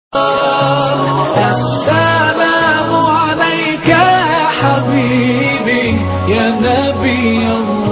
السلام عليك يا حبيبي يا نبي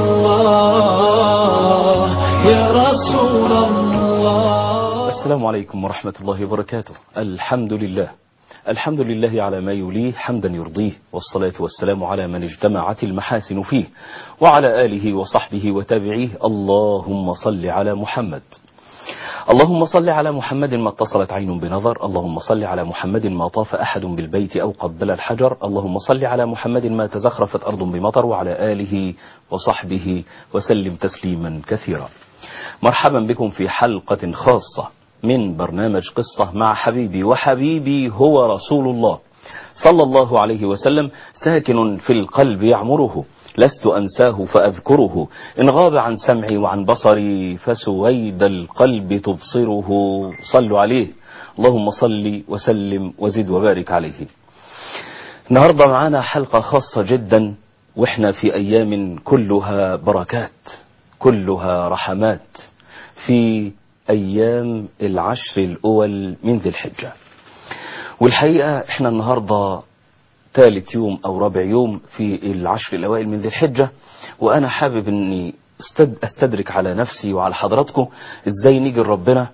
الله يا رسول الله السلام عليكم ورحمة الله وبركاته الحمد لله الحمد لله على ما يليه حمدا يرضيه والصلاة والسلام على من اجتمعت المحاسن فيه وعلى آله وصحبه وتابعيه اللهم صل على محمد اللهم صل على محمد ما اتصلت عين بنظر اللهم صل على محمد ما طاف أحد بالبيت أو قبل الحجر اللهم صل على محمد ما تزخرفت أرض بمطر وعلى آله وصحبه وسلم تسليما كثيرا مرحبا بكم في حلقة خاصة من برنامج قصة مع حبيبي وحبيبي هو رسول الله صلى الله عليه وسلم ساكن في القلب يعمره لست أنساه فأذكره إن غاب عن سمعي وعن بصري فسويد القلب تبصره صلوا عليه اللهم صل وسلم وزد وبارك عليه النهاردة معانا حلقة خاصة جدا وإحنا في أيام كلها بركات كلها رحمات في أيام العشر الأول من ذي الحجة والحقيقة إحنا النهاردة ثالث يوم أو رابع يوم في العشر الأوائل من ذي الحجة وأنا حابب أني أستدرك على نفسي وعلى حضراتكم إزاي نيجي لربنا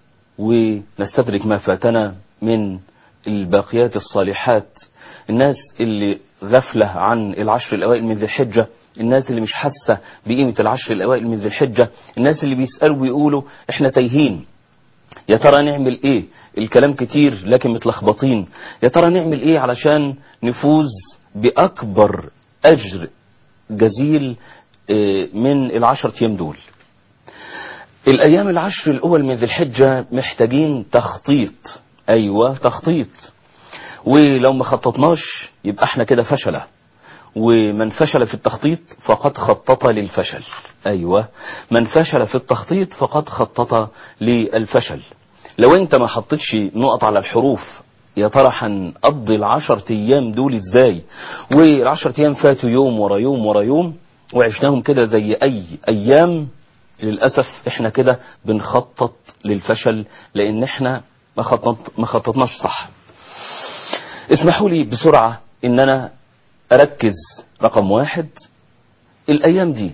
ونستدرك ما فاتنا من الباقيات الصالحات الناس اللي غفلة عن العشر الأوائل من ذي الحجة الناس اللي مش حاسة بقيمة العشر الأوائل من ذي الحجة الناس اللي بيسألوا ويقولوا احنا تايهين يا ترى نعمل ايه الكلام كتير لكن متلخبطين يا ترى نعمل ايه علشان نفوز بأكبر أجر جزيل من العشر ايام دول الأيام العشر الأول من ذي الحجة محتاجين تخطيط أيوة تخطيط ولو ما خططناش يبقى احنا كده فشله ومن فشل في التخطيط فقد خطط للفشل أيوة من فشل في التخطيط فقد خطط للفشل لو انت ما حطيتش نقط على الحروف يا ترى هنقضي العشر ايام دول ازاي والعشر ايام فاتوا يوم ورا يوم ورا يوم وعشناهم كده زي اي ايام للأسف احنا كده بنخطط للفشل لان احنا ما, خطط ما خططناش صح اسمحوا لي بسرعة ان انا أركز رقم واحد الأيام دي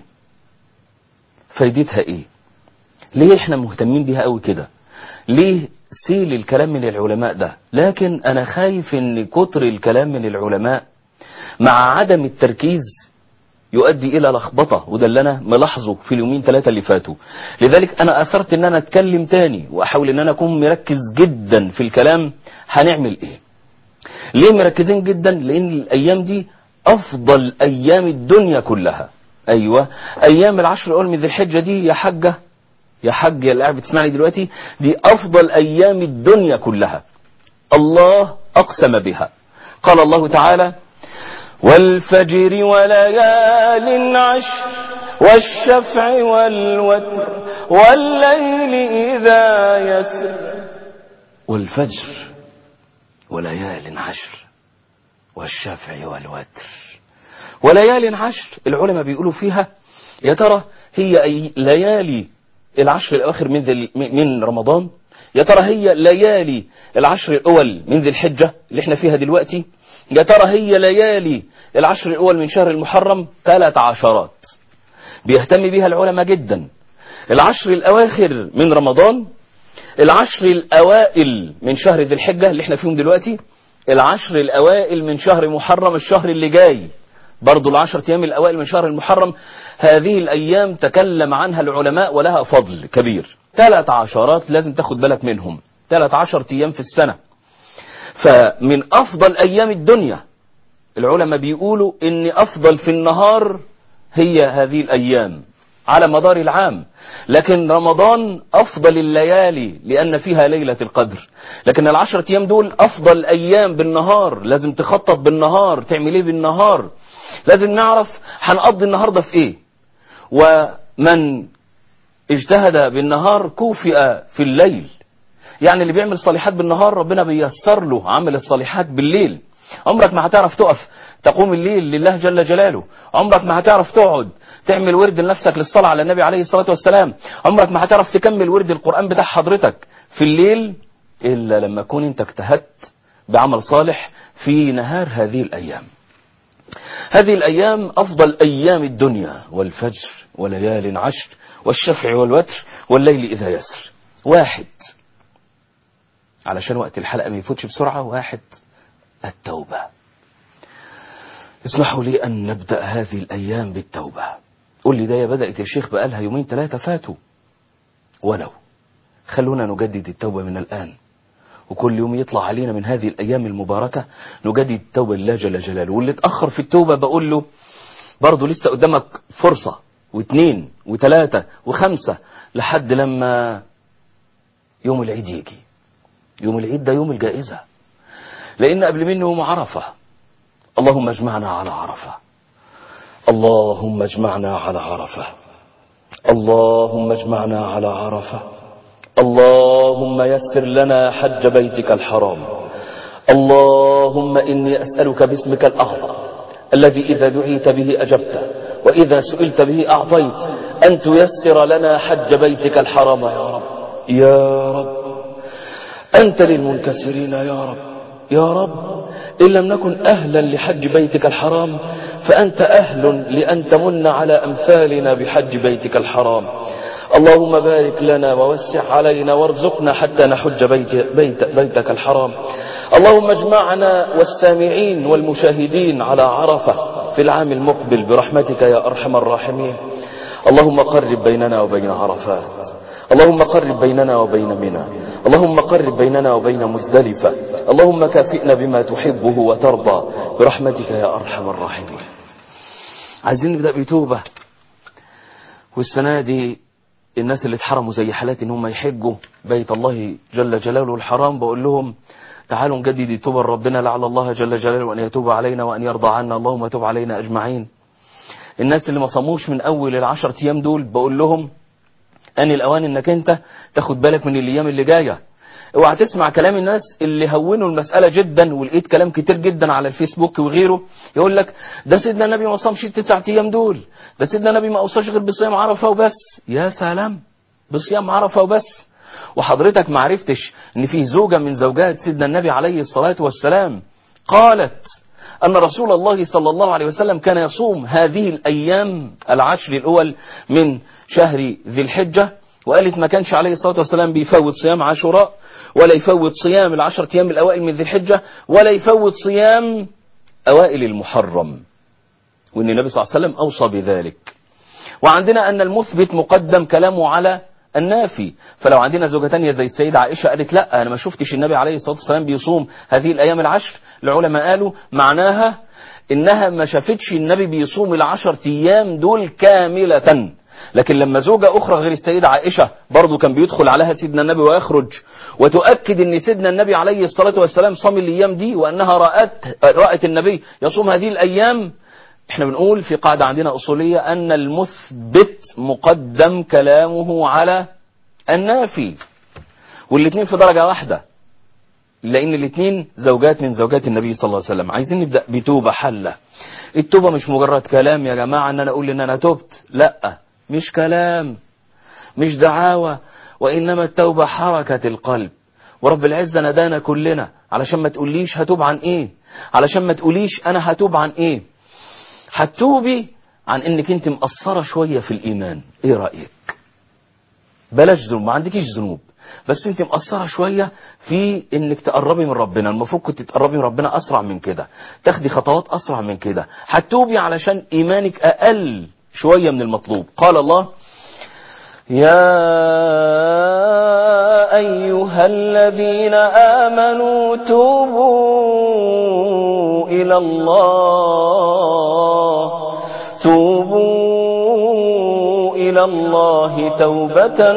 فايدتها إيه ليه إحنا مهتمين بيها قوي كده ليه سيل الكلام من العلماء ده لكن أنا خايف إن كتر الكلام من العلماء مع عدم التركيز يؤدي إلى لخبطة وده اللي أنا ملاحظه في اليومين ثلاثة اللي فاتوا لذلك أنا أثرت إن أنا أتكلم تاني وأحاول إن أنا أكون مركز جدا في الكلام هنعمل إيه ليه مركزين جدا لأن الأيام دي أفضل أيام الدنيا كلها أيوة أيام العشر الأول من ذي الحجة دي يا حجة يا حج يا اللي قاعد بتسمعني دلوقتي دي أفضل أيام الدنيا كلها الله أقسم بها قال الله تعالى والفجر وليال عشر والشفع والوتر والليل إذا يسر والفجر وليال عشر والشفع والوتر وليال عشر العلماء بيقولوا فيها يا ترى هي أي ليالي العشر الأواخر من, ذي من رمضان يا ترى هي ليالي العشر الأول من ذي الحجة اللي احنا فيها دلوقتي يا ترى هي ليالي العشر الأول من شهر المحرم ثلاث عشرات بيهتم بها العلماء جدا العشر الأواخر من رمضان العشر الأوائل من شهر ذي الحجة اللي احنا فيهم دلوقتي العشر الأوائل من شهر محرم الشهر اللي جاي برضو العشر أيام الأوائل من شهر المحرم هذه الأيام تكلم عنها العلماء ولها فضل كبير ثلاث عشرات لازم تاخد بالك منهم ثلاث عشر أيام في السنة فمن أفضل أيام الدنيا العلماء بيقولوا إن أفضل في النهار هي هذه الأيام على مدار العام لكن رمضان أفضل الليالي لأن فيها ليلة القدر لكن العشرة أيام دول أفضل أيام بالنهار لازم تخطط بالنهار تعمل إيه بالنهار لازم نعرف هنقضي النهاردة في إيه ومن اجتهد بالنهار كوفئ في الليل يعني اللي بيعمل صالحات بالنهار ربنا بيسر له عمل الصالحات بالليل عمرك ما هتعرف تقف تقوم الليل لله جل جلاله عمرك ما هتعرف تقعد تعمل ورد لنفسك للصلاة على النبي عليه الصلاة والسلام عمرك ما هتعرف تكمل ورد القرآن بتاع حضرتك في الليل إلا لما كون أنت اجتهدت بعمل صالح في نهار هذه الأيام هذه الأيام أفضل أيام الدنيا والفجر وليال عشر والشفع والوتر والليل إذا يسر واحد علشان وقت الحلقة ما يفوتش بسرعة واحد التوبة اسمحوا لي أن نبدأ هذه الأيام بالتوبة قول لي ده يا بدأت يا شيخ بقالها يومين ثلاثة فاتوا ولو خلونا نجدد التوبة من الآن وكل يوم يطلع علينا من هذه الأيام المباركة نجدد التوبة لله جل جلاله واللي اتأخر في التوبة بقول له برضه لسه قدامك فرصة واثنين وثلاثة وخمسة لحد لما يوم العيد يجي يوم العيد ده يوم الجائزة لأن قبل منه يوم عرفة اللهم اجمعنا على عرفة اللهم اجمعنا على عرفة اللهم اجمعنا على عرفة اللهم يسر لنا حج بيتك الحرام اللهم إني أسألك باسمك الأعظم الذي إذا دعيت به أجبت وإذا سئلت به أعطيت أن تيسر لنا حج بيتك الحرام يا رب يا رب أنت للمنكسرين يا رب يا رب إن لم نكن أهلا لحج بيتك الحرام فأنت أهل لأن تمن على أمثالنا بحج بيتك الحرام اللهم بارك لنا ووسع علينا وارزقنا حتى نحج بيت بيت بيتك الحرام اللهم اجمعنا والسامعين والمشاهدين على عرفة في العام المقبل برحمتك يا أرحم الراحمين اللهم قرب بيننا وبين عرفات اللهم قرب بيننا وبين منى اللهم قرب بيننا وبين مزدلفة اللهم كافئنا بما تحبه وترضى برحمتك يا أرحم الراحمين عايزين نبدأ بتوبة والسنة دي الناس اللي اتحرموا زي حالاتي ان هم يحجوا بيت الله جل جلاله الحرام بقول لهم تعالوا نجدد توبة ربنا لعل الله جل جلاله أن يتوب علينا وأن يرضى عنا اللهم تب علينا أجمعين الناس اللي ما صاموش من أول العشر أيام دول بقول لهم أن الأوان أنك أنت تاخد بالك من الأيام اللي جاية اوعى تسمع كلام الناس اللي هونوا المسألة جدا ولقيت كلام كتير جدا على الفيسبوك وغيره يقول لك ده سيدنا النبي ما صامش التسع أيام دول ده سيدنا النبي ما أوصاش غير بصيام عرفة وبس يا سلام بصيام عرفة وبس وحضرتك ما عرفتش ان في زوجة من زوجات سيدنا النبي عليه الصلاة والسلام قالت أن رسول الله صلى الله عليه وسلم كان يصوم هذه الأيام العشر الأول من شهر ذي الحجة وقالت ما كانش عليه الصلاة والسلام بيفوت صيام عاشوراء ولا يفوت صيام العشر أيام الأوائل من ذي الحجة ولا يفوت صيام أوائل المحرم وأن النبي صلى الله عليه وسلم أوصى بذلك وعندنا أن المثبت مقدم كلامه على النافي فلو عندنا زوجة تانية زي السيدة عائشة قالت لا أنا ما شفتش النبي عليه الصلاة والسلام بيصوم هذه الأيام العشر العلماء قالوا معناها إنها ما شافتش النبي بيصوم العشر أيام دول كاملة لكن لما زوجة أخرى غير السيدة عائشة برضو كان بيدخل عليها سيدنا النبي ويخرج وتؤكد أن سيدنا النبي عليه الصلاة والسلام صام الأيام دي وأنها رأت, رأت النبي يصوم هذه الأيام احنا بنقول في قاعدة عندنا أصولية أن المثبت مقدم كلامه على النافي والاثنين في درجة واحدة لأن الاثنين زوجات من زوجات النبي صلى الله عليه وسلم عايزين نبدأ بتوبة حلة التوبة مش مجرد كلام يا جماعة ان انا اقول ان انا تبت لا مش كلام مش دعاوى وانما التوبة حركة القلب ورب العزة ندانا كلنا علشان ما تقوليش هتوب عن ايه علشان ما تقوليش انا هتوب عن ايه هتوبي عن انك انت مقصرة شوية في الايمان ايه رأيك بلاش ذنوب ما عندكيش ذنوب بس انت مقصرة شوية في انك تقربي من ربنا المفروض كنت تقربي من ربنا اسرع من كده تاخدي خطوات اسرع من كده هتوبي علشان ايمانك اقل شوية من المطلوب قال الله يا ايها الذين امنوا توبوا الى الله توبوا إلى الله توبة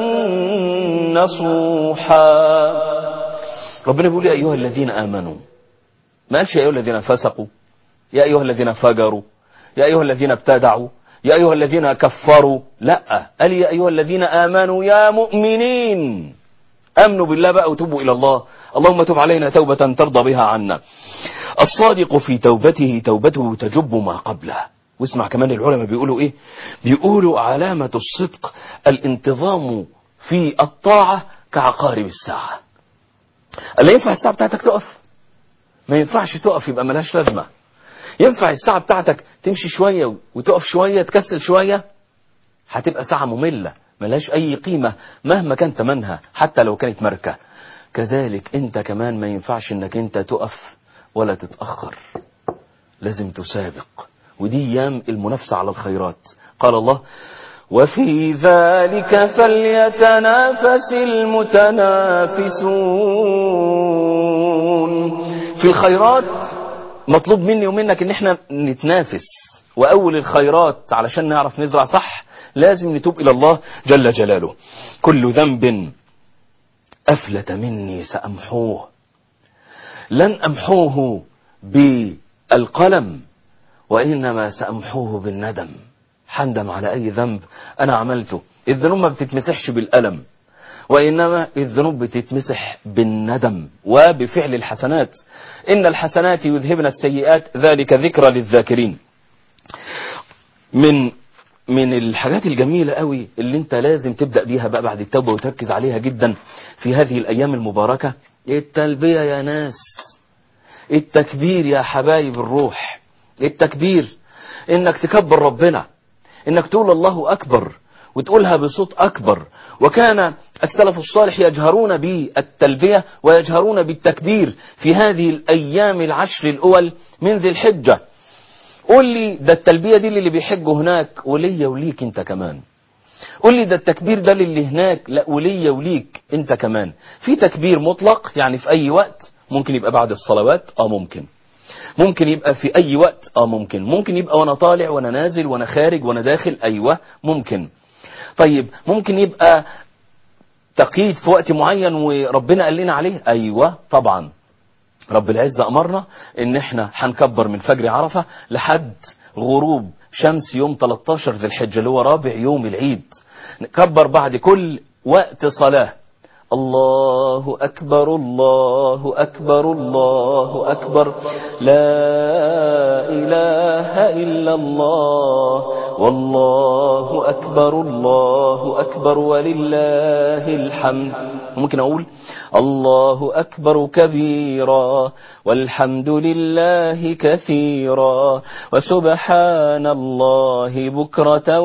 نصوحا ربنا بيقول يا أيها الذين آمنوا ما قالش يا أيها الذين فسقوا يا أيها الذين فجروا يا أيها الذين ابتدعوا يا أيها الذين كفروا لا قال يا أيها الذين آمنوا يا مؤمنين أمنوا بالله بقى وتوبوا إلى الله اللهم تب علينا توبة ترضى بها عنا الصادق في توبته توبته تجب ما قبله واسمع كمان العلماء بيقولوا ايه بيقولوا علامة الصدق الانتظام في الطاعة كعقارب الساعة قال لي ينفع الساعة بتاعتك تقف ما ينفعش تقف يبقى ملهاش لازمة ينفع الساعة بتاعتك تمشي شوية وتقف شوية تكسل شوية هتبقى ساعة مملة ملهاش أي قيمة مهما كان تمنها حتى لو كانت ماركة كذلك انت كمان ما ينفعش انك انت تقف ولا تتأخر لازم تسابق ودي ايام المنافسة على الخيرات قال الله وفي ذلك فليتنافس المتنافسون في الخيرات مطلوب مني ومنك ان احنا نتنافس واول الخيرات علشان نعرف نزرع صح لازم نتوب الى الله جل جلاله كل ذنب افلت مني سامحوه لن امحوه بالقلم وانما سامحوه بالندم حندم على اي ذنب انا عملته الذنوب ما بتتمسحش بالالم وانما الذنوب بتتمسح بالندم وبفعل الحسنات ان الحسنات يذهبن السيئات ذلك ذكرى للذاكرين من من الحاجات الجميلة قوي اللي انت لازم تبدأ بيها بقى بعد التوبة وتركز عليها جدا في هذه الايام المباركة التلبية يا ناس التكبير يا حبايب الروح التكبير انك تكبر ربنا انك تقول الله اكبر وتقولها بصوت اكبر وكان السلف الصالح يجهرون بالتلبية ويجهرون بالتكبير في هذه الايام العشر الاول من ذي الحجة قول لي ده التلبية دي اللي بيحجوا هناك وليا وليك انت كمان قول لي ده التكبير ده اللي هناك لا وليا وليك انت كمان في تكبير مطلق يعني في اي وقت ممكن يبقى بعد الصلوات اه ممكن ممكن يبقى في اي وقت اه ممكن ممكن يبقى وانا طالع وانا نازل وانا خارج وانا داخل ايوه ممكن طيب ممكن يبقى تقييد في وقت معين وربنا قال لنا عليه ايوه طبعا رب العزة امرنا ان احنا هنكبر من فجر عرفة لحد غروب شمس يوم 13 ذي الحجة اللي هو رابع يوم العيد نكبر بعد كل وقت صلاة الله أكبر الله أكبر الله أكبر لا إله إلا الله والله أكبر الله أكبر ولله الحمد ممكن أقول الله أكبر كبيرا والحمد لله كثيرا وسبحان الله بكرة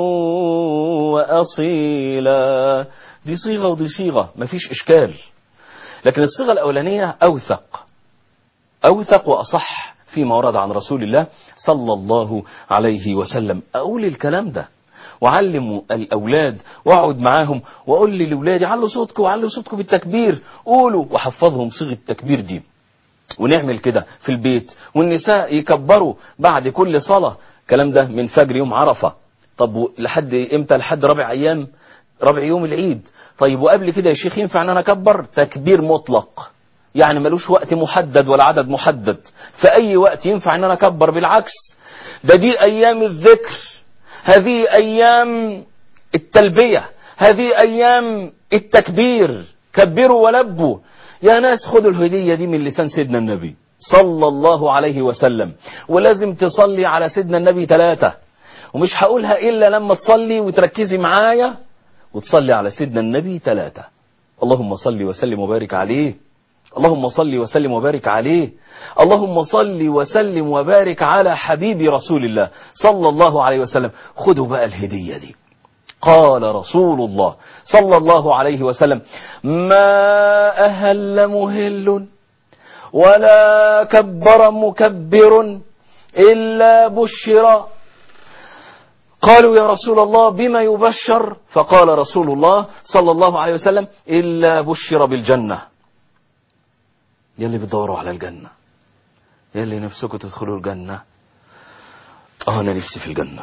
وأصيلا دي صيغة ودي صيغة مفيش إشكال لكن الصيغة الأولانية أوثق أوثق وأصح فيما ورد عن رسول الله صلى الله عليه وسلم أقول الكلام ده وعلموا الأولاد واقعد معاهم وأقول لي لأولادي علوا صوتكم وعلوا صوتكم بالتكبير قولوا وحفظهم صيغة التكبير دي ونعمل كده في البيت والنساء يكبروا بعد كل صلاة الكلام ده من فجر يوم عرفة طب لحد امتى لحد رابع ايام رابع يوم العيد طيب وقبل كده يا شيخ ينفع ان انا اكبر تكبير مطلق يعني ملوش وقت محدد ولا عدد محدد في اي وقت ينفع ان انا اكبر بالعكس ده دي ايام الذكر هذه ايام التلبية هذه ايام التكبير كبروا ولبوا يا ناس خدوا الهدية دي من لسان سيدنا النبي صلى الله عليه وسلم ولازم تصلي على سيدنا النبي ثلاثة ومش هقولها إلا لما تصلي وتركزي معايا وتصلي على سيدنا النبي ثلاثة اللهم صل وسلم وبارك عليه اللهم صل وسلم وبارك عليه اللهم صل وسلم وبارك على حبيب رسول الله صلى الله عليه وسلم خدوا بقى الهدية دي قال رسول الله صلى الله عليه وسلم ما أهل مهل ولا كبر مكبر إلا بشر قالوا يا رسول الله بما يبشر فقال رسول الله صلى الله عليه وسلم إلا بشر بالجنة يلي بتدوروا على الجنة يلي نفسكم تدخلوا الجنة اه انا نفسي في الجنة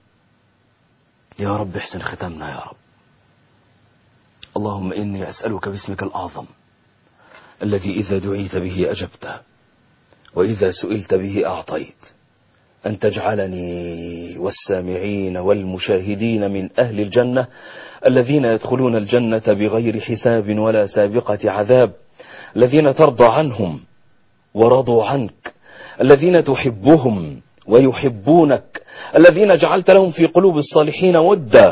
يا رب احسن ختامنا يا رب اللهم إني أسألك باسمك الأعظم الذي إذا دعيت به أجبت وإذا سئلت به أعطيت أن تجعلني والسامعين والمشاهدين من أهل الجنة الذين يدخلون الجنة بغير حساب ولا سابقة عذاب الذين ترضى عنهم ورضوا عنك الذين تحبهم ويحبونك الذين جعلت لهم في قلوب الصالحين ودا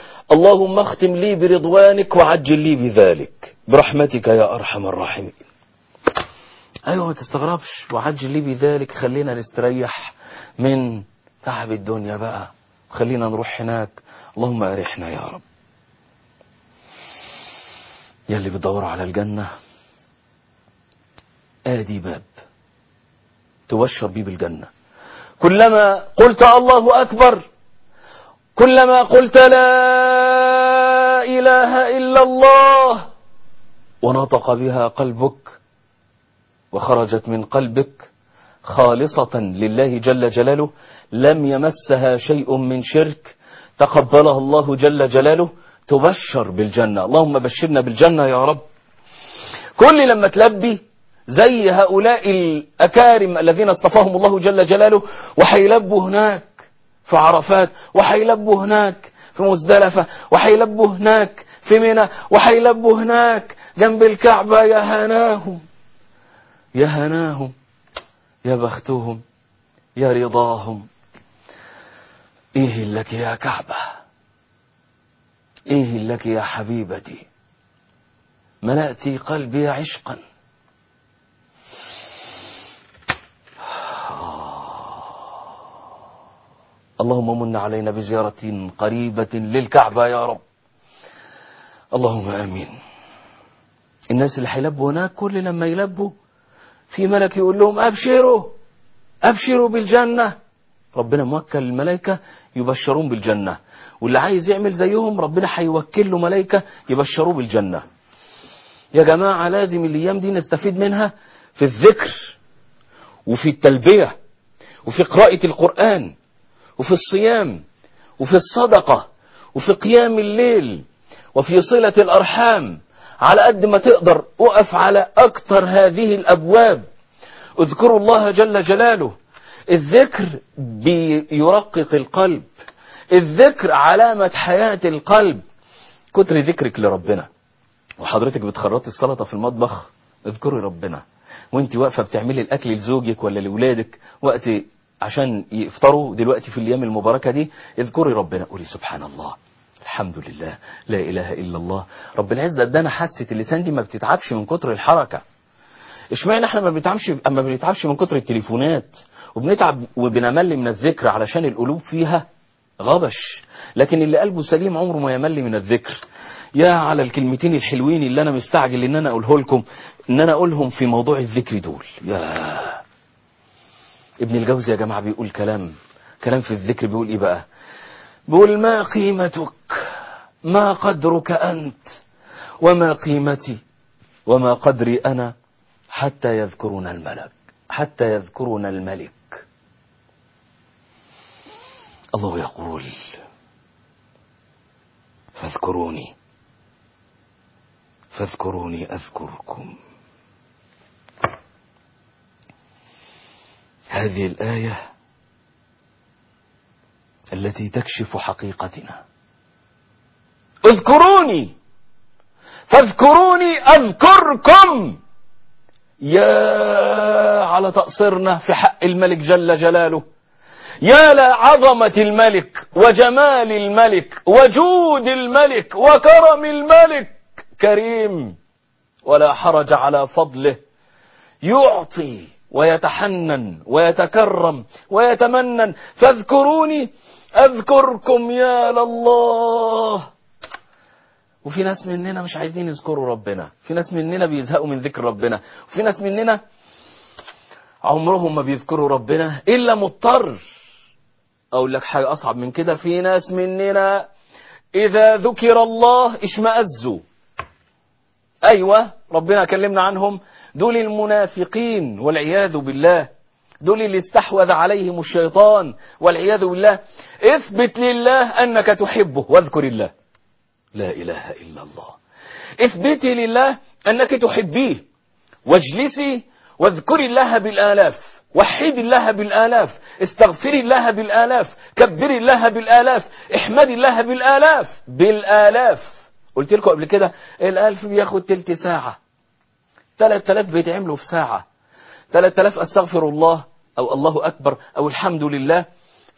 اللهم اختم لي برضوانك وعجل لي بذلك برحمتك يا أرحم الراحمين ايوه ما تستغربش وعجل لي بذلك خلينا نستريح من تعب الدنيا بقى خلينا نروح هناك اللهم ارحنا يا رب يا اللي بتدور على الجنة ادي باب تبشر بيه بالجنة كلما قلت الله اكبر كلما قلت لا اله الا الله ونطق بها قلبك وخرجت من قلبك خالصة لله جل جلاله لم يمسها شيء من شرك تقبلها الله جل جلاله تبشر بالجنة اللهم بشرنا بالجنة يا رب كل لما تلبي زي هؤلاء الأكارم الذين اصطفاهم الله جل جلاله وحيلبوا هناك في عرفات وحيلبوا هناك في مزدلفة وحيلبوا هناك في منى وحيلبوا هناك جنب الكعبة يا هناهم يا هناهم يا بختهم يا رضاهم ايه لك يا كعبة ايه لك يا حبيبتي ملأت قلبي عشقا اللهم من علينا بزيارة قريبة للكعبة يا رب اللهم امين الناس اللي هيلبوا هناك كل لما يلبوا في ملك يقول لهم ابشروا ابشروا بالجنه ربنا موكل الملائكه يبشرون بالجنه واللي عايز يعمل زيهم ربنا هيوكل له ملائكه يبشروه بالجنه يا جماعه لازم الايام دي نستفيد منها في الذكر وفي التلبيه وفي قراءه القران وفي الصيام وفي الصدقه وفي قيام الليل وفي صله الارحام على قد ما تقدر اقف على اكتر هذه الابواب اذكروا الله جل جلاله الذكر بيرقق القلب الذكر علامة حياة القلب كتر ذكرك لربنا وحضرتك بتخرطي السلطة في المطبخ اذكري ربنا وانت واقفة بتعملي الاكل لزوجك ولا لولادك وقت عشان يفطروا دلوقتي في الايام المباركة دي اذكري ربنا قولي سبحان الله الحمد لله لا اله الا الله رب العزة ادانا حاسة اللسان دي ما بتتعبش من كتر الحركة اشمعنى احنا ما بنتعبش اما بنتعبش من كتر التليفونات وبنتعب وبنمل من الذكر علشان القلوب فيها غبش لكن اللي قلبه سليم عمره ما يمل من الذكر يا على الكلمتين الحلوين اللي انا مستعجل ان انا اقوله لكم ان انا اقولهم في موضوع الذكر دول يا ابن الجوزي يا جماعه بيقول كلام كلام في الذكر بيقول ايه بقى بيقول ما قيمتك ما قدرك انت وما قيمتي وما قدري انا حتى يذكرنا الملك حتى يذكرنا الملك الله يقول فاذكروني فاذكروني اذكركم هذه الايه التي تكشف حقيقتنا اذكروني فاذكروني اذكركم يا على تقصيرنا في حق الملك جل جلاله يا لعظمة الملك وجمال الملك وجود الملك وكرم الملك كريم ولا حرج على فضله يعطي ويتحنن ويتكرم ويتمنن فاذكروني اذكركم يا لله وفي ناس مننا مش عايزين يذكروا ربنا في ناس مننا بيزهقوا من ذكر ربنا وفي ناس مننا عمرهم ما بيذكروا ربنا الا مضطر اقول لك حاجه اصعب من كده في ناس مننا اذا ذكر الله اشمئزوا ايوه ربنا كلمنا عنهم دول المنافقين والعياذ بالله دول اللي استحوذ عليهم الشيطان والعياذ بالله اثبت لله انك تحبه واذكر الله لا اله الا الله اثبتي لله انك تحبيه واجلسي واذكري الله بالالاف وحدي الله بالآلاف استغفري الله بالآلاف كبري الله بالآلاف احمدي الله بالآلاف بالآلاف قلت لكم قبل كده الألف بياخد تلت ساعة تلات آلاف بيتعملوا في ساعة تلات آلاف أستغفر الله أو الله أكبر أو الحمد لله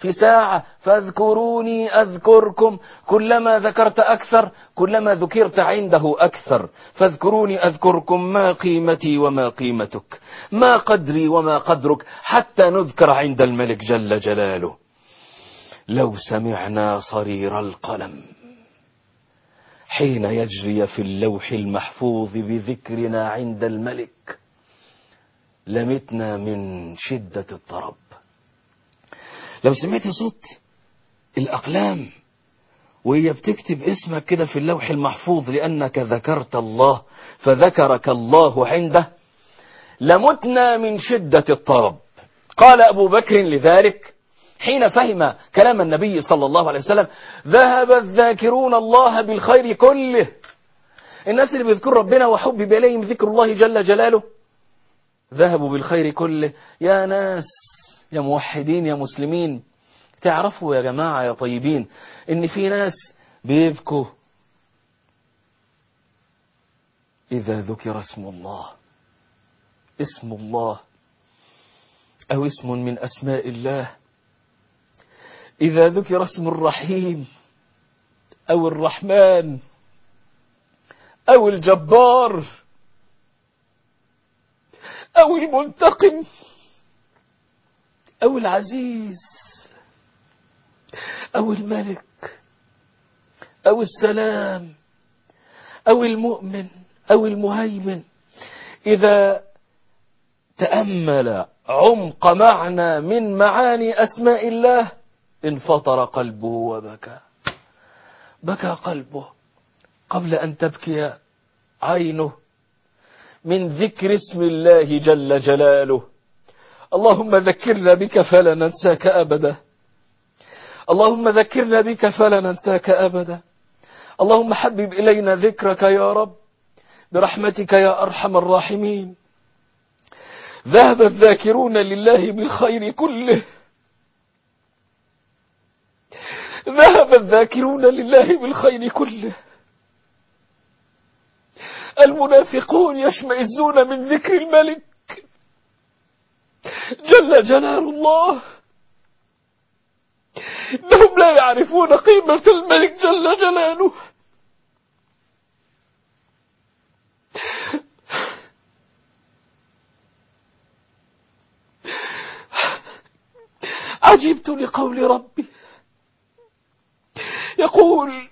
في ساعة فاذكروني أذكركم كلما ذكرت أكثر كلما ذكرت عنده أكثر فاذكروني أذكركم ما قيمتي وما قيمتك ما قدري وما قدرك حتى نذكر عند الملك جل جلاله لو سمعنا صرير القلم حين يجري في اللوح المحفوظ بذكرنا عند الملك لمتنا من شدة الطرب لو سمعت صوت الأقلام وهي بتكتب اسمك كده في اللوح المحفوظ لأنك ذكرت الله فذكرك الله عنده لمتنا من شدة الطرب قال أبو بكر لذلك حين فهم كلام النبي صلى الله عليه وسلم ذهب الذاكرون الله بالخير كله الناس اللي بيذكر ربنا وحبب إليهم ذكر الله جل جلاله ذهبوا بالخير كله يا ناس يا موحدين يا مسلمين تعرفوا يا جماعة يا طيبين ان في ناس بيبكوا إذا ذكر اسم الله اسم الله أو اسم من أسماء الله إذا ذكر اسم الرحيم أو الرحمن أو الجبار أو المنتقم أو العزيز أو الملك أو السلام أو المؤمن أو المهيمن إذا تأمل عمق معنى من معاني أسماء الله انفطر قلبه وبكى بكى قلبه قبل أن تبكي عينه من ذكر اسم الله جل جلاله اللهم ذكرنا بك فلا ننساك أبدا اللهم ذكرنا بك فلا ننساك أبدا اللهم حبب إلينا ذكرك يا رب برحمتك يا أرحم الراحمين ذهب الذاكرون لله بالخير كله ذهب الذاكرون لله بالخير كله المنافقون يشمئزون من ذكر الملك جل جلال الله إنهم لا يعرفون قيمة الملك جل جلاله عجبت لقول ربي يقول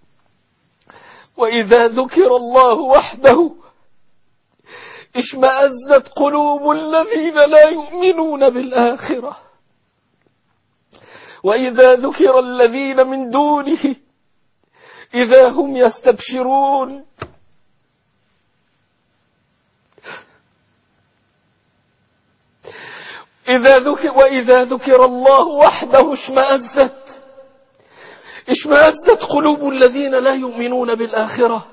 وإذا ذكر الله وحده اشمأزت قلوب الذين لا يؤمنون بالآخرة وإذا ذكر الذين من دونه إذا هم يستبشرون إذا ذكر وإذا ذكر الله وحده اشمأزت اشمأزت قلوب الذين لا يؤمنون بالآخرة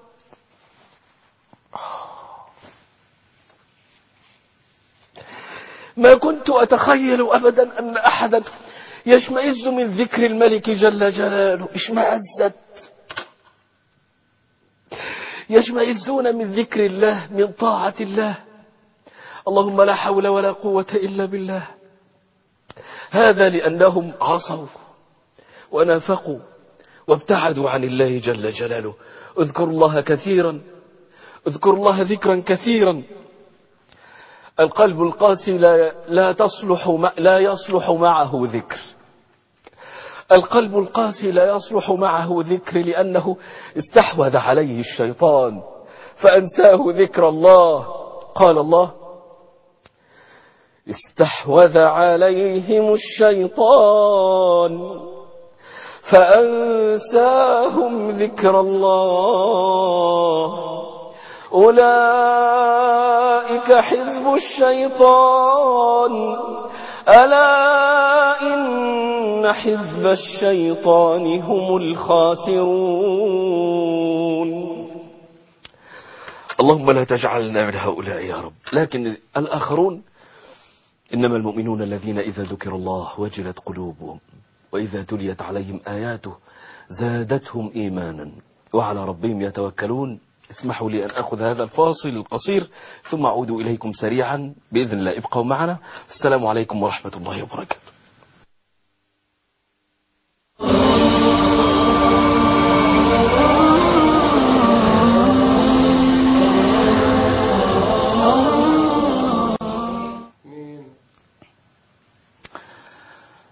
ما كنت أتخيل أبدا أن أحدا يشمئز من ذكر الملك جل جلاله اشمأزت يشمئزون من ذكر الله من طاعة الله اللهم لا حول ولا قوة إلا بالله هذا لأنهم عصوا ونافقوا وابتعدوا عن الله جل جلاله اذكروا الله كثيرا اذكروا الله ذكرا كثيرا القلب القاسي لا لا تصلح لا يصلح معه ذكر القلب القاسي لا يصلح معه ذكر لأنه استحوذ عليه الشيطان فأنساه ذكر الله قال الله استحوذ عليهم الشيطان فأنساهم ذكر الله أولئك حزب الشيطان ألا إن حزب الشيطان هم الخاسرون اللهم لا تجعلنا من هؤلاء يا رب لكن الآخرون إنما المؤمنون الذين إذا ذكر الله وجلت قلوبهم وإذا تليت عليهم آياته زادتهم إيمانا وعلى ربهم يتوكلون اسمحوا لي أن أخذ هذا الفاصل القصير ثم أعود إليكم سريعا بإذن الله ابقوا معنا السلام عليكم ورحمة الله وبركاته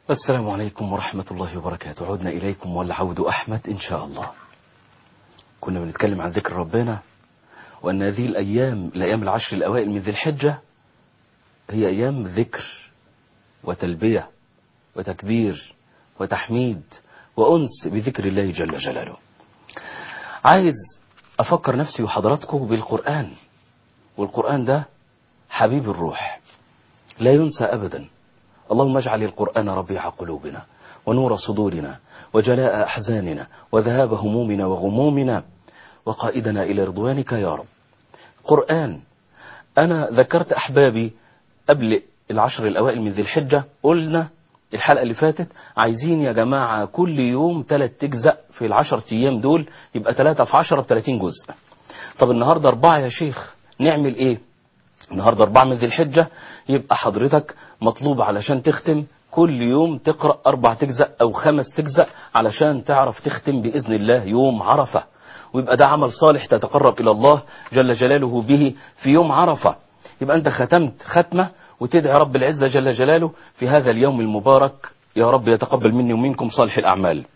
السلام عليكم ورحمة الله وبركاته عدنا إليكم والعود أحمد إن شاء الله كنا بنتكلم عن ذكر ربنا وأن هذه الأيام الأيام العشر الأوائل من ذي الحجة هي أيام ذكر وتلبية وتكبير وتحميد وأنس بذكر الله جل جلاله عايز أفكر نفسي وحضراتكم بالقرآن والقرآن ده حبيب الروح لا ينسى أبدا اللهم اجعل القرآن ربيع قلوبنا ونور صدورنا وجلاء أحزاننا وذهاب همومنا وغمومنا وقائدنا إلى رضوانك يا رب قرآن أنا ذكرت أحبابي قبل العشر الأوائل من ذي الحجة قلنا الحلقة اللي فاتت عايزين يا جماعة كل يوم ثلاث تجزأ في العشر أيام دول يبقى ثلاثة في عشرة بثلاثين جزء طب النهاردة أربعة يا شيخ نعمل إيه النهاردة أربعة من ذي الحجة يبقى حضرتك مطلوب علشان تختم كل يوم تقرأ أربع تجزأ أو خمس تجزأ علشان تعرف تختم بإذن الله يوم عرفة ويبقى ده عمل صالح تتقرب إلى الله جل جلاله به في يوم عرفة يبقى أنت ختمت ختمة وتدعي رب العزة جل جلاله في هذا اليوم المبارك يا رب يتقبل مني ومنكم صالح الأعمال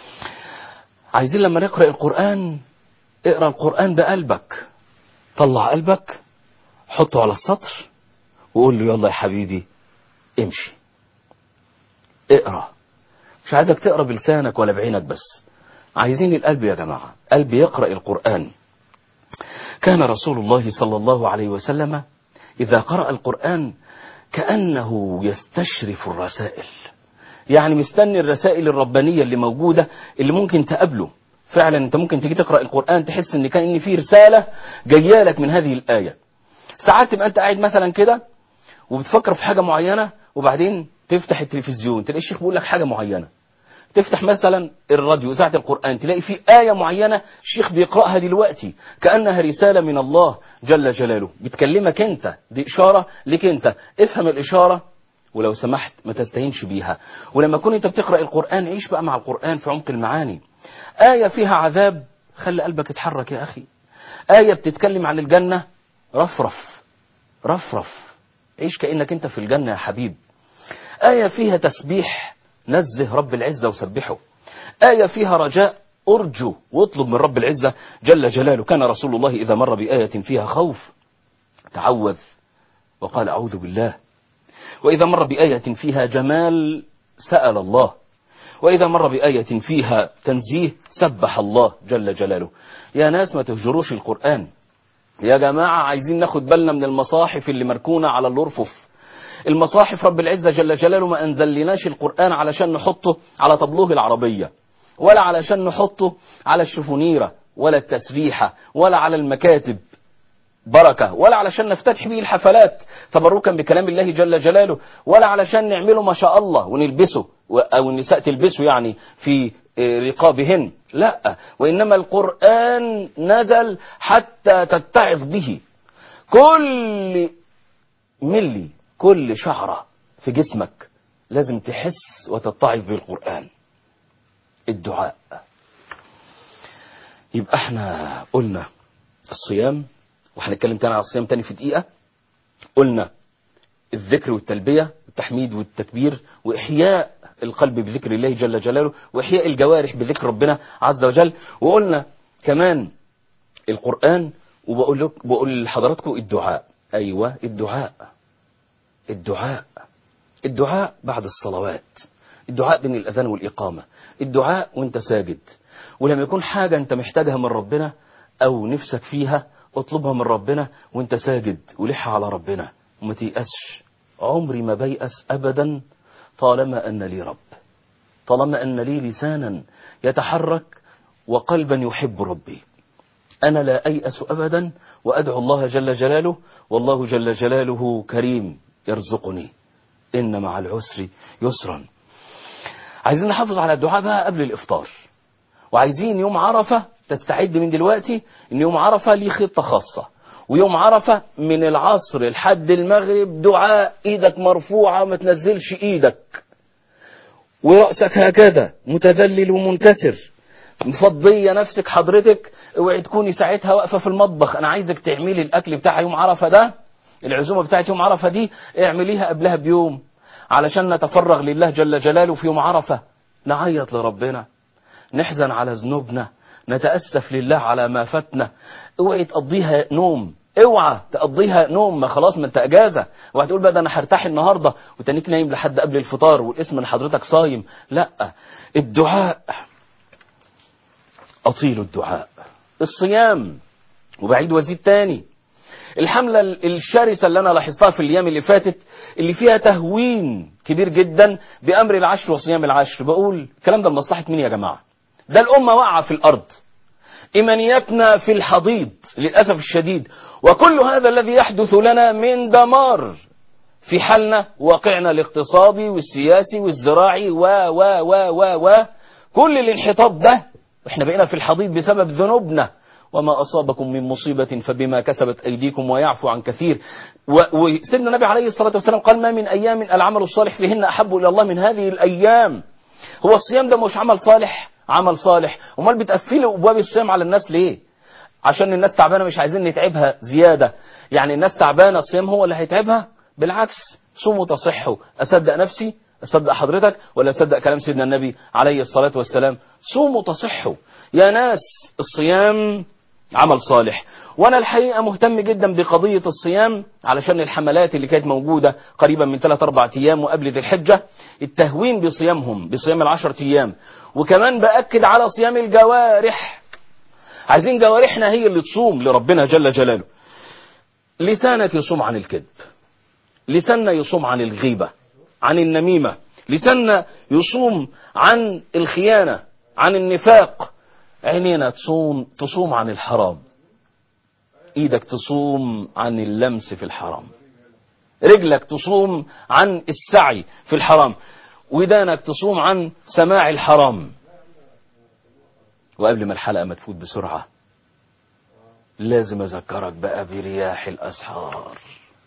عايزين لما نقرأ القرآن اقرأ القرآن بقلبك طلع قلبك حطه على السطر وقول له يلا يا حبيبي امشي اقرأ مش عايزك تقرأ بلسانك ولا بعينك بس عايزين القلب يا جماعة قلب يقرأ القرآن كان رسول الله صلى الله عليه وسلم إذا قرأ القرآن كأنه يستشرف الرسائل يعني مستني الرسائل الربانية اللي موجودة اللي ممكن تقابله فعلا انت ممكن تيجي تقرأ القرآن تحس ان كان ان في رسالة جايه لك من هذه الآية ساعات تبقى انت قاعد مثلا كده وبتفكر في حاجة معينة وبعدين تفتح التلفزيون تلاقي الشيخ بيقول لك حاجة معينة تفتح مثلا الراديو إذاعة القرآن تلاقي في آية معينة الشيخ بيقرأها دلوقتي كأنها رسالة من الله جل جلاله بتكلمك أنت دي إشارة لك أنت افهم الإشارة ولو سمحت ما تستهينش بيها ولما كنت انت بتقرأ القرآن عيش بقى مع القرآن في عمق المعاني آية فيها عذاب خلي قلبك يتحرك يا أخي آية بتتكلم عن الجنة رفرف رفرف عيش كأنك انت في الجنة يا حبيب آية فيها تسبيح نزه رب العزة وسبحه آية فيها رجاء أرجو واطلب من رب العزة جل جلاله كان رسول الله إذا مر بآية فيها خوف تعوذ وقال أعوذ بالله وإذا مر بآية فيها جمال سأل الله وإذا مر بآية فيها تنزيه سبح الله جل جلاله يا ناس ما تهجروش القرآن يا جماعة عايزين ناخد بالنا من المصاحف اللي مركونة على الأرفف المصاحف رب العزة جل جلاله ما أنزلناش القرآن علشان نحطه على طبلوه العربية ولا علشان نحطه على الشفونيرة ولا التسبيحة ولا على المكاتب بركة ولا علشان نفتتح به الحفلات تبركا بكلام الله جل جلاله ولا علشان نعمله ما شاء الله ونلبسه أو النساء تلبسه يعني في رقابهن لا وإنما القرآن نزل حتى تتعظ به كل ملي كل شعرة في جسمك لازم تحس وتتعظ بالقرآن الدعاء يبقى احنا قلنا الصيام وهنتكلم تاني على الصيام تاني في دقيقة قلنا الذكر والتلبية التحميد والتكبير وإحياء القلب بذكر الله جل جلاله وإحياء الجوارح بذكر ربنا عز وجل وقلنا كمان القرآن وبقول لك بقول لحضراتكم الدعاء أيوة الدعاء الدعاء الدعاء بعد الصلوات الدعاء بين الأذان والإقامة الدعاء وانت ساجد ولما يكون حاجة انت محتاجها من ربنا أو نفسك فيها اطلبها من ربنا وانت ساجد ولحها على ربنا وما تيأسش عمري ما بيأس أبدا طالما أن لي رب طالما أن لي لسانا يتحرك وقلبا يحب ربي أنا لا أيأس أبدا وأدعو الله جل جلاله والله جل جلاله كريم يرزقني إن مع العسر يسرا عايزين نحافظ على الدعاء بقى قبل الإفطار وعايزين يوم عرفة تستعد من دلوقتي ان يوم عرفة ليه خطة خاصة ويوم عرفة من العصر لحد المغرب دعاء ايدك مرفوعة ما تنزلش ايدك ورأسك هكذا متذلل ومنكسر مفضية نفسك حضرتك اوعي تكوني ساعتها واقفة في المطبخ انا عايزك تعملي الاكل بتاع يوم عرفة ده العزومة بتاعت يوم عرفة دي اعمليها قبلها بيوم علشان نتفرغ لله جل جلاله في يوم عرفة نعيط لربنا نحزن على ذنوبنا نتأسف لله على ما فاتنا اوعي تقضيها نوم اوعى تقضيها نوم ما خلاص ما انت اجازه وهتقول بقى ده انا هرتاح النهارده وتنيك نايم لحد قبل الفطار والاسم ان حضرتك صايم لا الدعاء اطيل الدعاء الصيام وبعيد وزيد تاني الحملة الشرسة اللي أنا لاحظتها في الأيام اللي فاتت اللي فيها تهوين كبير جدا بأمر العشر وصيام العشر بقول الكلام ده لمصلحة مين يا جماعة ده الأمة واقعة في الأرض إيمانياتنا في الحضيض للأسف الشديد وكل هذا الذي يحدث لنا من دمار في حالنا واقعنا الاقتصادي والسياسي والزراعي و و و و و كل الانحطاط ده احنا بقينا في الحضيض بسبب ذنوبنا وما أصابكم من مصيبة فبما كسبت أيديكم ويعفو عن كثير وسيدنا النبي عليه الصلاة والسلام قال ما من أيام العمل الصالح فيهن أحب إلى الله من هذه الأيام هو الصيام ده مش عمل صالح عمل صالح امال بتقفلوا ابواب الصيام على الناس ليه عشان الناس تعبانه مش عايزين نتعبها زياده يعني الناس تعبانه الصيام هو اللي هيتعبها بالعكس صوموا تصحوا اصدق نفسي اصدق حضرتك ولا اصدق كلام سيدنا النبي عليه الصلاه والسلام صوموا تصحوا يا ناس الصيام عمل صالح وانا الحقيقه مهتم جدا بقضيه الصيام علشان الحملات اللي كانت موجوده قريبا من 3 4 ايام وقبل ذي الحجه التهوين بصيامهم بصيام العشرة ايام وكمان باكد على صيام الجوارح عايزين جوارحنا هي اللي تصوم لربنا جل جلاله لسانك يصوم عن الكذب لساننا يصوم عن الغيبه عن النميمه لساننا يصوم عن الخيانه عن النفاق عينينا تصوم تصوم عن الحرام ايدك تصوم عن اللمس في الحرام رجلك تصوم عن السعي في الحرام ودانك تصوم عن سماع الحرام وقبل ما الحلقة ما تفوت بسرعة لازم أذكرك بقى برياح الأسحار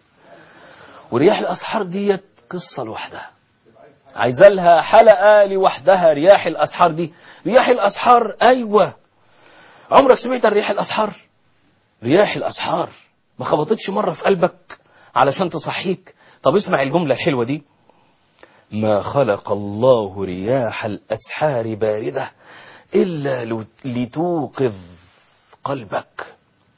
ورياح الأسحار ديت قصة لوحدها عايزة لها حلقة لوحدها رياح الأسحار دي رياح الأسحار أيوة عمرك سمعت عن رياح الأسحار رياح الأسحار ما خبطتش مرة في قلبك علشان تصحيك طب اسمع الجملة الحلوة دي ما خلق الله رياح الأسحار باردة إلا لتوقظ قلبك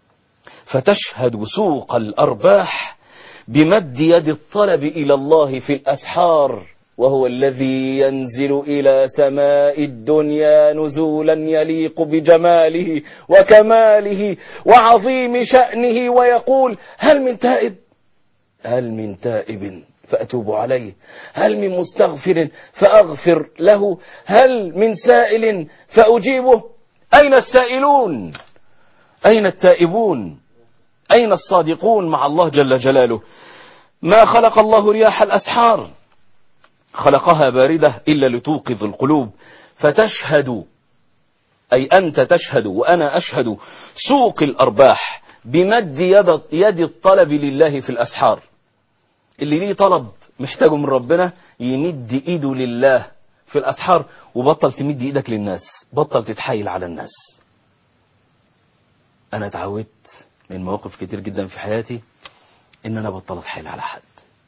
فتشهد سوق الأرباح بمد يد الطلب إلى الله في الأسحار وهو الذي ينزل إلى سماء الدنيا نزولا يليق بجماله وكماله وعظيم شأنه ويقول هل من تائب هل من تائب فأتوب عليه هل من مستغفر فأغفر له هل من سائل فأجيبه أين السائلون أين التائبون أين الصادقون مع الله جل جلاله ما خلق الله رياح الأسحار خلقها باردة إلا لتوقظ القلوب فتشهد أي أنت تشهد وأنا أشهد سوق الأرباح بمد يد, يد الطلب لله في الأسحار اللي ليه طلب محتاجه من ربنا يمد إيده لله في الأسحار وبطل تمد إيدك للناس بطل تتحايل على الناس أنا اتعودت من مواقف كتير جدا في حياتي إن أنا بطل أتحايل على حد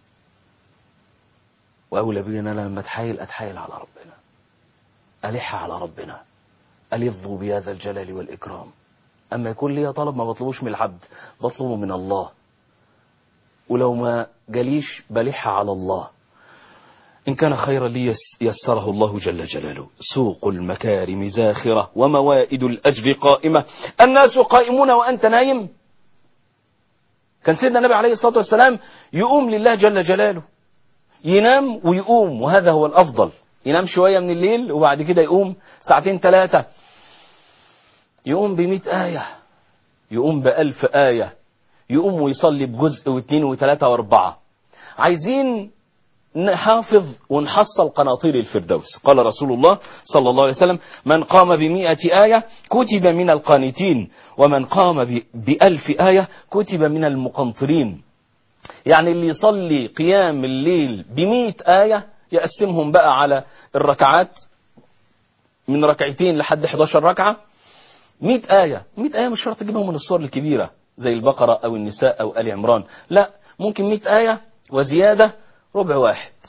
وأولى بي إن أنا لما أتحايل أتحايل على ربنا ألح على ربنا ألظ بهذا الجلال والإكرام أما يكون لي طلب ما بطلبوش من العبد بطلبه من الله ولو ما جاليش بلح على الله إن كان خيرا لي يسره الله جل جلاله سوق المكارم زاخرة وموائد الأجر قائمة الناس قائمون وأنت نايم كان سيدنا النبي عليه الصلاة والسلام يقوم لله جل جلاله ينام ويقوم وهذا هو الأفضل ينام شوية من الليل وبعد كده يقوم ساعتين ثلاثة يقوم بمئة آية يقوم بألف آية يقوم ويصلي بجزء واثنين وثلاثة واربعة عايزين نحافظ ونحصل قناطير الفردوس قال رسول الله صلى الله عليه وسلم من قام بمئة آية كتب من القانتين ومن قام بألف آية كتب من المقنطرين يعني اللي يصلي قيام الليل بمئة آية يقسمهم بقى على الركعات من ركعتين لحد 11 ركعة 100 آية 100 آية مش شرط تجيبهم من الصور الكبيرة زي البقرة أو النساء أو آل عمران لا ممكن 100 آية وزيادة ربع واحد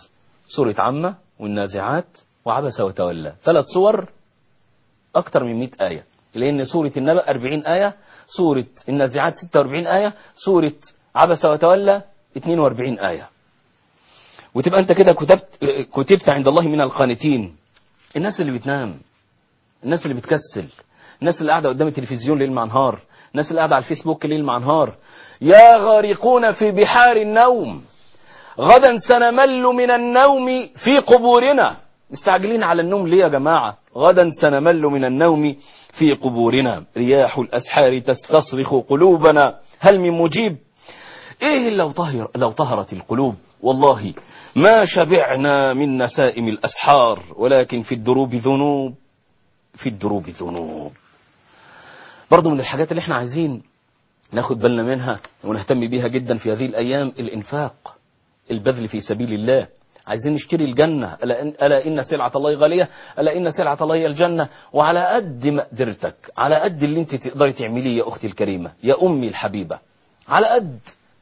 سورة عامة والنازعات وعبس وتولى ثلاث صور أكثر من 100 آية لأن سورة النبأ 40 آية سورة النازعات 46 آية سورة عبس وتولى 42 آية وتبقى أنت كده كتبت كتبت عند الله من القانتين الناس اللي بتنام الناس اللي بتكسل الناس اللي قاعدة قدام التلفزيون ليل مع نهار الناس اللي قاعدة على الفيسبوك ليل مع نهار يا غارقون في بحار النوم غدا سنمل من النوم في قبورنا مستعجلين على النوم ليه يا جماعة غدا سنمل من النوم في قبورنا رياح الأسحار تستصرخ قلوبنا هل من مجيب ايه لو طهر لو طهرت القلوب والله ما شبعنا من نسائم الأسحار ولكن في الدروب ذنوب في الدروب ذنوب برضو من الحاجات اللي احنا عايزين ناخد بالنا منها ونهتم بيها جدا في هذه الأيام الإنفاق البذل في سبيل الله عايزين نشتري الجنة ألا إن, ألا إن سلعة الله غالية ألا إن سلعة الله هي الجنة وعلى قد مقدرتك على قد اللي انت تقدري تعمليه يا أختي الكريمة يا أمي الحبيبة على قد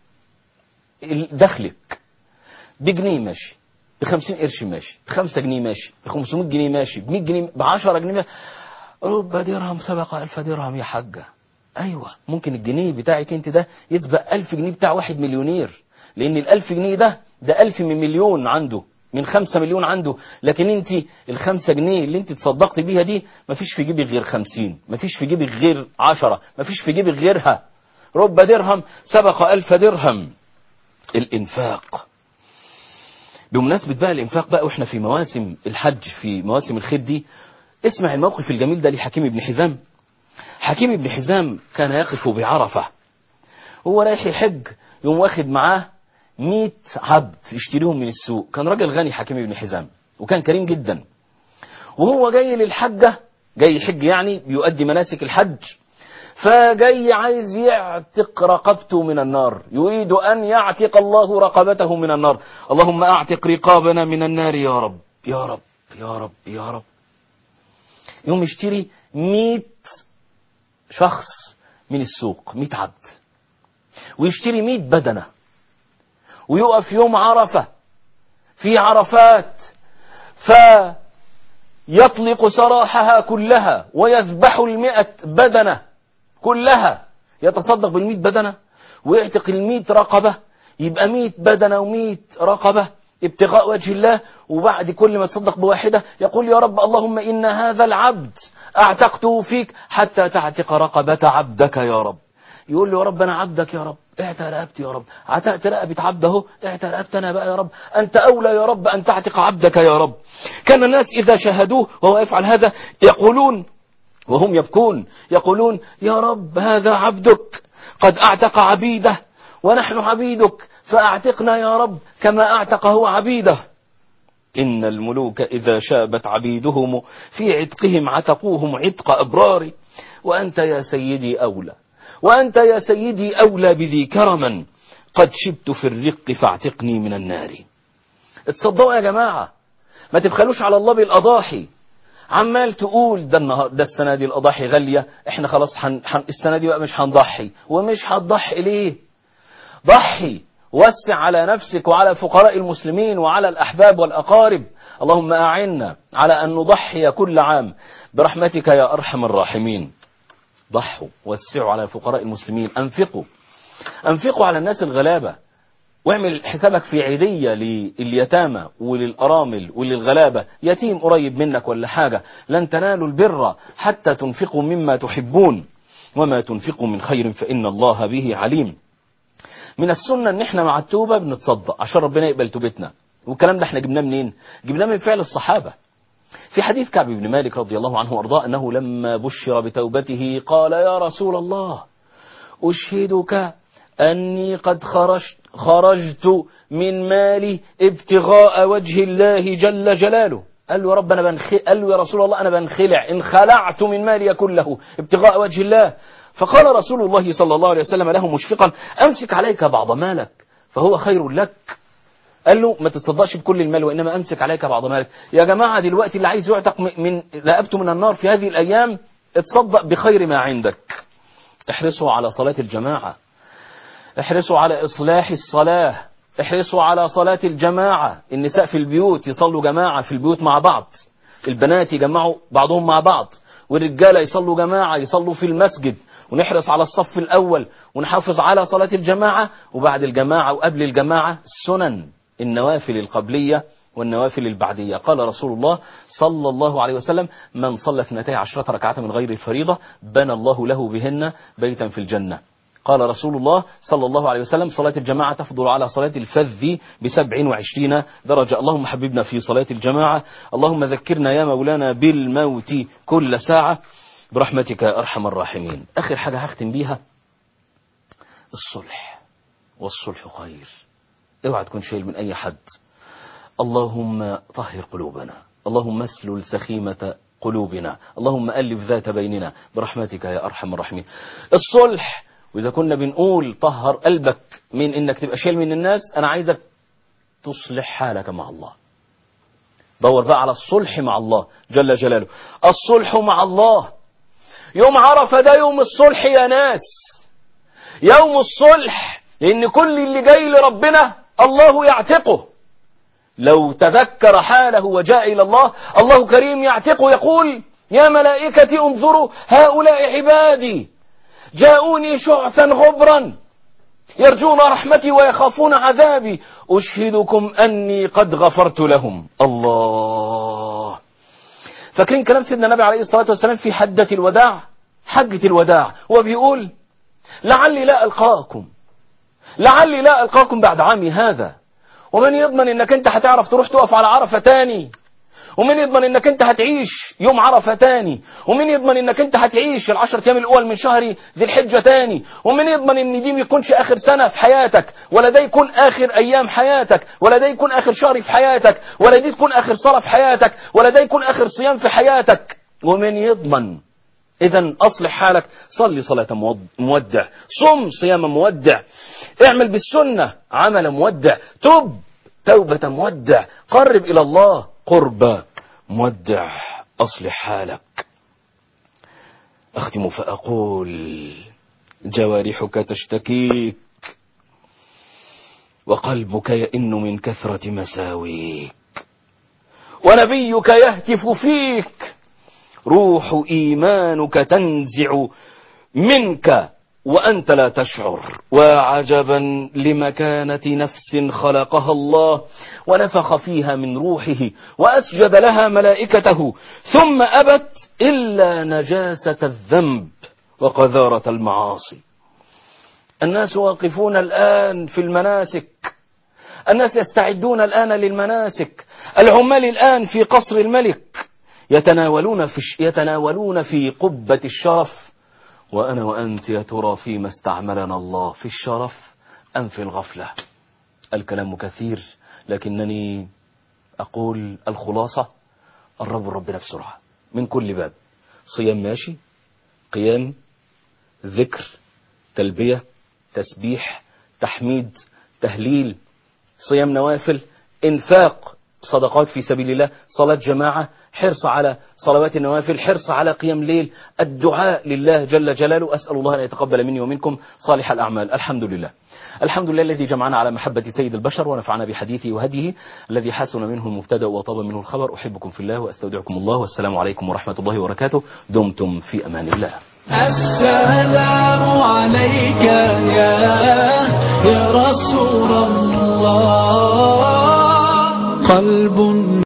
دخلك بجنيه ماشي بخمسين قرش ماشي بخمسة جنيه ماشي بخمسمائة جنيه ماشي بمية جنيه بعشرة جنيه ماشي. رب درهم سبق ألف درهم يا حاجة أيوة ممكن الجنيه بتاعك انت ده يسبق ألف جنيه بتاع واحد مليونير لأن الألف جنيه ده ده ألف من مليون عنده من خمسة مليون عنده لكن انت الخمسة جنيه اللي انت تصدقت بيها دي مفيش في جيبك غير خمسين مفيش في جيبك غير عشرة مفيش في جيبك غيرها رب درهم سبق ألف درهم الإنفاق بمناسبة بقى الإنفاق بقى وإحنا في مواسم الحج في مواسم الخير دي اسمع الموقف الجميل ده لحكيم بن حزام حكيم بن حزام كان يقف بعرفة هو رايح يحج يوم واخد معاه 100 عبد يشتريهم من السوق كان راجل غني حكيم بن حزام وكان كريم جدا وهو جاي للحجة جاي يحج يعني بيؤدي مناسك الحج فجاي عايز يعتق رقبته من النار يريد أن يعتق الله رقبته من النار اللهم أعتق رقابنا من النار يا رب يا رب يا رب يا رب يوم يشتري مئة شخص من السوق مئة عبد ويشتري مئة بدنة ويقف يوم عرفة في عرفات فيطلق سراحها كلها ويذبح المئة بدنة كلها يتصدق بالمئة بدنة ويعتق المئة رقبة يبقى مئة بدنة ومئة رقبة ابتغاء وجه الله وبعد كل ما تصدق بواحدة يقول يا رب اللهم إن هذا العبد اعتقته فيك حتى تعتق رقبة عبدك يا رب يقول له يا رب أنا عبدك يا رب اعتق رقبتي يا رب عتقت رقبة عبده اعتق رقبتي أنا بقى يا رب أنت أولى يا رب أن تعتق عبدك يا رب كان الناس إذا شاهدوه وهو يفعل هذا يقولون وهم يبكون يقولون يا رب هذا عبدك قد اعتق عبيده ونحن عبيدك فاعتقنا يا رب كما اعتقه عبيده إن الملوك إذا شابت عبيدهم في عتقهم عتقوهم عتق أبرار وأنت يا سيدي أولى وأنت يا سيدي أولى بذي كرما قد شبت في الرق فاعتقني من النار اتصدقوا يا جماعة ما تبخلوش على الله بالأضاحي عمال تقول ده النهار ده السنه دي الاضاحي غاليه احنا خلاص حن حن السنه دي بقى مش هنضحي ومش هتضحي ليه ضحي وسع على نفسك وعلى فقراء المسلمين وعلى الاحباب والاقارب اللهم اعنا على ان نضحي كل عام برحمتك يا ارحم الراحمين ضحوا وسعوا على فقراء المسلمين انفقوا انفقوا على الناس الغلابه واعمل حسابك في عيدية لليتامى وللأرامل وللغلابة يتيم قريب منك ولا حاجة لن تنالوا البر حتى تنفقوا مما تحبون وما تنفقوا من خير فإن الله به عليم من السنة ان احنا مع التوبة بنتصدق عشان ربنا يقبل توبتنا والكلام ده احنا جبناه منين جبناه من فعل الصحابة في حديث كعب بن مالك رضي الله عنه وارضاه انه لما بشر بتوبته قال يا رسول الله اشهدك اني قد خرجت خرجت من مالي ابتغاء وجه الله جل جلاله قال له يا رب انا بنخ... قال له يا رسول الله انا بنخلع ان خلعت من مالي كله ابتغاء وجه الله فقال رسول الله صلى الله عليه وسلم له مشفقا امسك عليك بعض مالك فهو خير لك قال له ما تتصدقش بكل المال وانما امسك عليك بعض مالك يا جماعه دلوقتي اللي عايز يعتق من رقبته من النار في هذه الايام اتصدق بخير ما عندك احرصوا على صلاه الجماعه احرصوا على إصلاح الصلاة احرصوا على صلاة الجماعة النساء في البيوت يصلوا جماعة في البيوت مع بعض البنات يجمعوا بعضهم مع بعض والرجالة يصلوا جماعة يصلوا في المسجد ونحرص على الصف الأول ونحافظ على صلاة الجماعة وبعد الجماعة وقبل الجماعة السنن النوافل القبلية والنوافل البعدية قال رسول الله صلى الله عليه وسلم من صلى اثنتي عشرة ركعة من غير الفريضة بنى الله له بهن بيتا في الجنة قال رسول الله صلى الله عليه وسلم صلاة الجماعة تفضل على صلاة الفذ بسبع وعشرين درجة اللهم حببنا في صلاة الجماعة اللهم ذكرنا يا مولانا بالموت كل ساعة برحمتك يا أرحم الراحمين آخر حاجة هختم بيها الصلح والصلح خير اوعى تكون شايل من أي حد اللهم طهر قلوبنا اللهم اسلل سخيمة قلوبنا اللهم ألف ذات بيننا برحمتك يا أرحم الراحمين الصلح وإذا كنا بنقول طهر قلبك من إنك تبقى شايل من الناس أنا عايزك تصلح حالك مع الله دور بقى على الصلح مع الله جل جلاله الصلح مع الله يوم عرفة ده يوم الصلح يا ناس يوم الصلح لأن كل اللي جاي لربنا الله يعتقه لو تذكر حاله وجاء إلى الله الله كريم يعتقه يقول يا ملائكتي انظروا هؤلاء عبادي جاءوني شعثا غبرا يرجون رحمتي ويخافون عذابي أشهدكم أني قد غفرت لهم الله فاكرين كلام سيدنا النبي عليه الصلاة والسلام في حدة الوداع حجة الوداع هو بيقول لعلي لا ألقاكم لعلي لا ألقاكم بعد عامي هذا ومن يضمن انك انت هتعرف تروح تقف على عرفة تاني ومن يضمن انك انت هتعيش يوم عرفة تاني ومن يضمن انك انت هتعيش العشر ايام الاول من شهر ذي الحجة تاني ومن يضمن ان دي ما يكونش اخر سنة في حياتك ولا ده يكون اخر ايام حياتك ولا ده يكون اخر شهر في حياتك ولا دي تكون اخر صلاة في حياتك ولا ده يكون اخر صيام في حياتك ومن يضمن اذا اصلح حالك صلي صلاة مودع صم صيام مودع اعمل بالسنة عمل مودع تب توبة مودع قرب إلى الله قرب مودع أصلح حالك أختم فأقول جوارحك تشتكيك وقلبك يئن من كثرة مساويك ونبيك يهتف فيك روح إيمانك تنزع منك وأنت لا تشعر وعجبا لمكانة نفس خلقها الله ونفخ فيها من روحه وأسجد لها ملائكته ثم أبت إلا نجاسة الذنب وقذارة المعاصي الناس واقفون الآن في المناسك الناس يستعدون الآن للمناسك العمال الآن في قصر الملك يتناولون في, يتناولون في قبة الشرف وأنا وأنت يا ترى فيما استعملنا الله في الشرف أم في الغفلة الكلام كثير لكنني أقول الخلاصة الرب ربنا بسرعة من كل باب صيام ماشي قيام ذكر تلبية تسبيح تحميد تهليل صيام نوافل انفاق صدقات في سبيل الله صلاة جماعة حرص على صلوات النوافل حرص على قيام ليل الدعاء لله جل جلاله أسأل الله أن يتقبل مني ومنكم صالح الأعمال الحمد لله الحمد لله الذي جمعنا على محبة سيد البشر ونفعنا بحديثه وهديه الذي حسن منه المبتدا وطاب منه الخبر أحبكم في الله وأستودعكم الله والسلام عليكم ورحمة الله وبركاته دمتم في أمان الله السلام عليك يا يا رسول الله قلب